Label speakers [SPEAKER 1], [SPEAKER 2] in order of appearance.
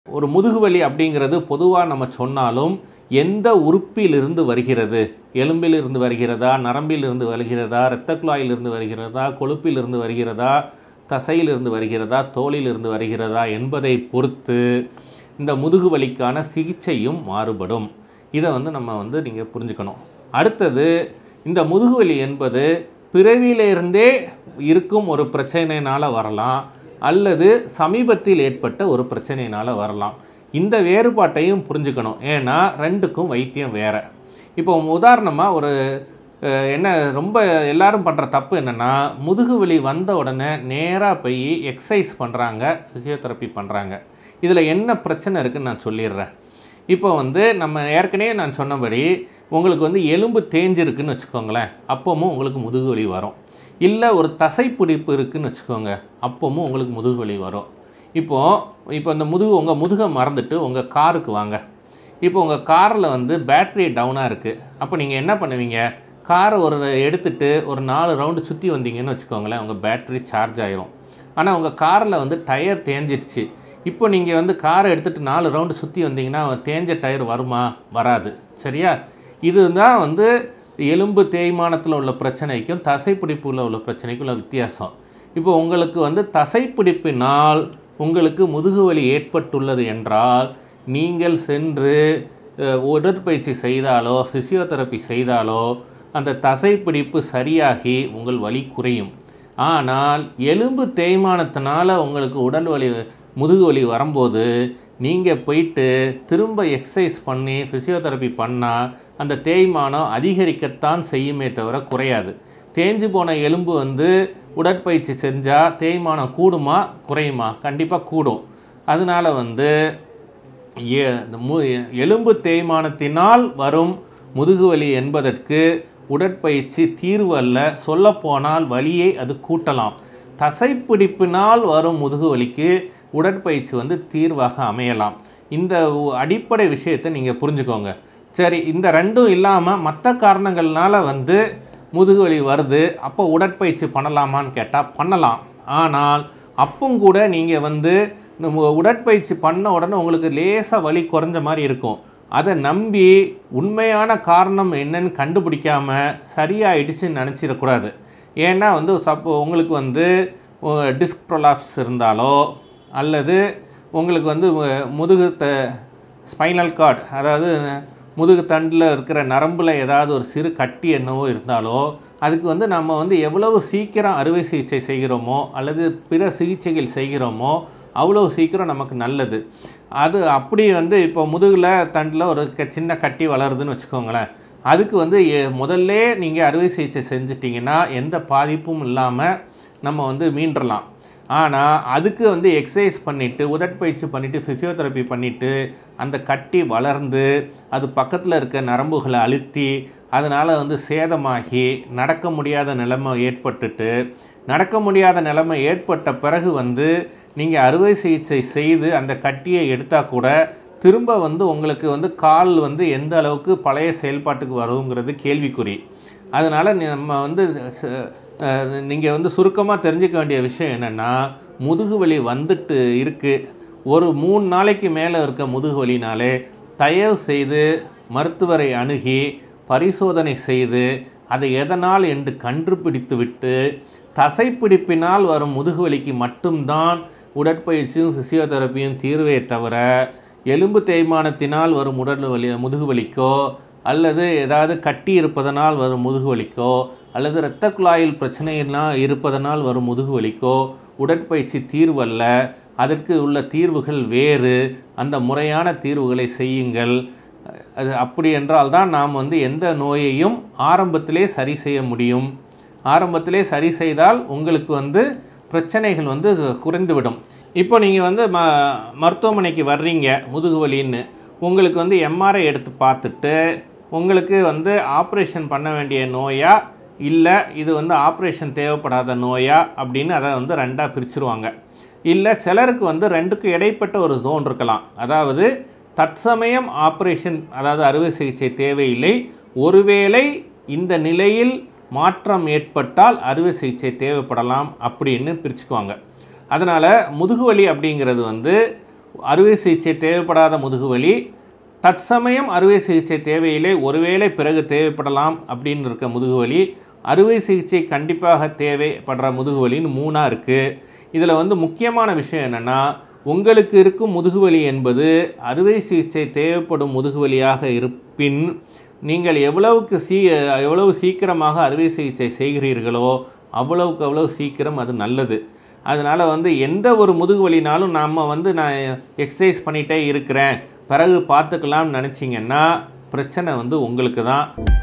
[SPEAKER 1] ஒரு முதுகுவலி அப்படிங்கிறது பொதுவாக நம்ம சொன்னாலும் எந்த உறுப்பிலிருந்து வருகிறது எலும்பிலிருந்து வருகிறதா நரம்பிலிருந்து வருகிறதா இரத்த குழாயிலிருந்து வருகிறதா கொழுப்பிலிருந்து வருகிறதா தசையிலிருந்து வருகிறதா தோலிலிருந்து வருகிறதா என்பதை பொறுத்து இந்த முதுகுவலிக்கான சிகிச்சையும் மாறுபடும் இதை வந்து நம்ம வந்து நீங்கள் புரிஞ்சுக்கணும் அடுத்தது இந்த முதுகுவலி என்பது பிறவியிலிருந்தே இருக்கும் ஒரு பிரச்சனையினால் வரலாம் அல்லது சமீபத்தில் ஏற்பட்ட ஒரு பிரச்சனையினால் வரலாம் இந்த வேறுபாட்டையும் புரிஞ்சுக்கணும் ஏன்னா ரெண்டுக்கும் வைத்தியம் வேறு இப்போ உதாரணமாக ஒரு அஹ், என்ன ரொம்ப எல்லாரும் பண்ணுற தப்பு என்னென்னா முதுகுவலி வந்த உடனே நேராக போய் எக்ஸசைஸ் பண்ணுறாங்க ஃபிசியோதெரப்பி பண்ணுறாங்க இதில் என்ன பிரச்சனை இருக்குன்னு நான் சொல்லிடுறேன் இப்போ வந்து நம்ம ஏற்கனவே நான் சொன்னபடி உங்களுக்கு வந்து எலும்பு தேஞ்சிருக்குன்னு வச்சுக்கோங்களேன் அப்பவும் உங்களுக்கு முதுகுவலி வரும் இல்லை ஒரு தசைப்பிடிப்பு இருக்குன்னு வச்சுக்கோங்க அப்பவும் உங்களுக்கு முதுகுவலி வரும் இப்போது இப்போ இந்த முதுகு உங்கள் முதுகை மறந்துட்டு உங்கள் காருக்கு வாங்க இப்போ உங்கள் காரில் வந்து பேட்டரி டவுனாக இருக்குது அப்போ நீங்கள் என்ன பண்ணுவீங்க காரை ஒரு எடுத்துட்டு ஒரு நாலு ரவுண்டு சுற்றி வந்தீங்கன்னு வச்சுக்கோங்களேன் உங்கள் பேட்டரி சார்ஜ் ஆயிரும் ஆனால் உங்கள் காரில் வந்து டயர் தேஞ்சிருச்சு இப்போ நீங்கள் வந்து காரை எடுத்துகிட்டு நாலு ரவுண்டு சுற்றி வந்தீங்கன்னா தேஞ்ச டயர் வருமா வராது சரியா இதுதான் வந்து எலும்பு தேய்மானத்தில் உள்ள பிரச்சனைக்கும் தசைப்பிடிப்பில் உள்ள பிரச்சனைக்கும் உள்ள வித்தியாசம் இப்போ உங்களுக்கு வந்து தசைப்பிடிப்பினால் உங்களுக்கு முதுகுவலி ஏற்பட்டுள்ளது என்றால் நீங்கள் சென்று அஹ், உடற்பயிற்சி செய்தாலோ ஃபிசியோதெரப்பி செய்தாலோ அந்த தசைப்பிடிப்பு சரியாகி உங்கள் வலி குறையும் ஆனால் எலும்பு தேய்மானத்தினால உங்களுக்கு உடல் வலி முதுகு வலி வரும்போது நீங்கள் போயிட்டு திரும்ப எக்ஸசைஸ் பண்ணி ஃபிசியோதெரப்பி பண்ணால் அந்த தேய்மானம் அதிகரிக்கத்தான் செய்யுமே தவிர குறையாது தேஞ்சு போன எலும்பு வந்து உடற்பயிற்சி செஞ்சால் தேய்மானம் கூடுமா குறையுமா கண்டிப்பாக கூடும் அதனால் வந்து எ- இந்த மு எலும்பு தேய்மானத்தினால் வரும் முதுகுவலி என்பதற்கு உடற்பயிற்சி தீர்வு அல்ல சொல்லப்போனால் வலியை அது கூட்டலாம் தசைப்பிடிப்பினால் வரும் முதுகுவலிக்கு உடற்பயிற்சி வந்து தீர்வாக அமையலாம் இந்த ஒ- அடிப்படை விஷயத்தை நீங்கள் புரிஞ்சுக்கோங்க சரி இந்த ரெண்டும் இல்லாமல் மற்ற காரணங்கள்னால வந்து முதுகுவலி வருது அப்போ உடற்பயிற்சி பண்ணலாமான்னு கேட்டால் பண்ணலாம் ஆனால் அப்பவும் கூட நீங்கள் வந்து நம்ம உடற்பயிற்சி பண்ண உடனே உங்களுக்கு லேசாக வலி குறைஞ்ச மாதிரி இருக்கும் அதை நம்பி உண்மையான காரணம் என்னன்னு கண்டுபிடிக்காம சரியாயிடுச்சுன்னு நினச்சிடக்கூடாது ஏன்னா வந்து சப்போ உங்களுக்கு வந்து டிஸ்க் ப்ரொலாப்ஸ் இருந்தாலோ அல்லது உங்களுக்கு வந்து மு- முதுகு த ஸ்பைனல் கார்டு அதாவது முதுகு தண்டில் இருக்கிற நரம்பில் ஏதாவது ஒரு சிறு கட்டி என்னவோ இருந்தாலோ அதுக்கு வந்து நம்ம வந்து எவ்வளவு சீக்கிரம் அறுவை சிகிச்சை செய்கிறோமோ அல்லது பிற சிகிச்சைகள் செய்கிறோமோ அவ்வளோ சீக்கிரம் நமக்கு நல்லது அது அப்படி வந்து இப்போ முதுகில் தண்டில் ஒரு க- சின்ன கட்டி வளருதுன்னு வச்சுக்கோங்களேன் அதுக்கு வந்து எ- முதல்ல நீங்கள் அறுவை சிகிச்சை செஞ்சிட்டிங்கன்னா எந்த பாதிப்பும் இல்லாமல் நம்ம வந்து மீண்டலாம் ஆனால் அதுக்கு வந்து எக்ஸசைஸ் பண்ணிவிட்டு உடற்பயிற்சி பண்ணிவிட்டு ஃபிசியோதெரப்பி பண்ணிவிட்டு அந்த கட்டி வளர்ந்து அது பக்கத்தில் இருக்க நரம்புகளை அழுத்தி அதனால் வந்து சேதமாகி நடக்க முடியாத நிலைமை ஏற்பட்டுட்டு நடக்க முடியாத நிலைமை ஏற்பட்ட பிறகு வந்து நீங்கள் அறுவை சிகிச்சை செய்து அந்த கட்டியை எடுத்தால் கூட திரும்ப வந்து உங்களுக்கு வந்து கால் வந்து எந்த அளவுக்கு பழைய செயல்பாட்டுக்கு வருங்கிறது கேள்விக்குறி அதனால் நம்ம வந்து நீங்கள் வந்து சுருக்கமாக தெரிஞ்சுக்க வேண்டிய விஷயம் என்னென்னா முதுகுவலி வந்துட்டு இருக்குது ஒரு மூணு நாளைக்கு மேலே இருக்க முதுகுவலினாலே தயவு செய்து மருத்துவரை அணுகி பரிசோதனை செய்து அதை எதனால் என்று கண்டுபிடித்து விட்டு தசைப்பிடிப்பினால் வரும் முதுகுவலிக்கு மட்டும்தான் உடற்பயிற்சியும் ஃபிசியோதெரப்பியும் தீர்வே தவிர எலும்பு தேய்மானத்தினால் வரும் உடல் வலி முதுகுவலிக்கோ அல்லது ஏதாவது கட்டி இருப்பதனால் வரும் முதுகுவலிக்கோ அல்லது இரத்த குழாயில் பிரச்சனையினால் இருப்பதனால் வரும் முதுகுவலிக்கோ உடற்பயிற்சி தீர்வல்ல அதற்கு உள்ள தீர்வுகள் வேறு அந்த முறையான தீர்வுகளை செய்யுங்கள் அது அப்படி என்றால் தான் நாம் வந்து எந்த நோயையும் ஆரம்பத்திலே சரி செய்ய முடியும் ஆரம்பத்திலே சரி செய்தால் உங்களுக்கு வந்து பிரச்சனைகள் வந்து குறைந்துவிடும் இப்போ நீங்கள் வந்து ம மருத்துவமனைக்கு வர்றீங்க முதுகுவலின்னு உங்களுக்கு வந்து எம்ஆர்ஐ எடுத்து பார்த்துட்டு உங்களுக்கு வந்து ஆப்ரேஷன் பண்ண வேண்டிய நோயா இல்லை இது வந்து ஆப்ரேஷன் தேவைப்படாத நோயா அப்படின்னு அதை வந்து ரெண்டாக பிரிச்சுருவாங்க இல்லை சிலருக்கு வந்து ரெண்டுக்கு இடைப்பட்ட ஒரு ஜோன் இருக்கலாம் அதாவது தற்சமயம் ஆப்ரேஷன் அதாவது அறுவை சிகிச்சை தேவையில்லை ஒருவேளை இந்த நிலையில் மாற்றம் ஏற்பட்டால் அறுவை சிகிச்சை தேவைப்படலாம் அப்படின்னு பிரிச்சுக்குவாங்க அதனால் முதுகுவலி அப்படிங்கிறது வந்து அறுவை சிகிச்சை தேவைப்படாத முதுகுவலி தற்சமயம் அறுவை சிகிச்சை தேவையில்லை ஒருவேளை பிறகு தேவைப்படலாம் அப்படின்னு இருக்க முதுகுவலி அறுவை சிகிச்சை கண்டிப்பாக தேவைப்படுற முதுகுவலின்னு மூணாக இருக்குது இதில் வந்து முக்கியமான விஷயம் என்னென்னா உங்களுக்கு இருக்கும் முதுகுவலி என்பது அறுவை சிகிச்சை தேவைப்படும் முதுகுவலியாக இருப்பின் நீங்கள் எவ்வளவுக்கு சீ எவ்வளவு சீக்கிரமாக அறுவை சிகிச்சை செய்கிறீர்களோ அவ்வளவுக்கு அவ்வளவு சீக்கிரம் அது நல்லது அதனால் வந்து எந்த ஒரு முதுகு வலினாலும் நம்ம வந்து நான் எக்ஸசைஸ் பண்ணிகிட்டே இருக்கிறேன் பிறகு பார்த்துக்கலாம்னு நினச்சிங்கன்னா பிரச்சனை வந்து உங்களுக்கு தான்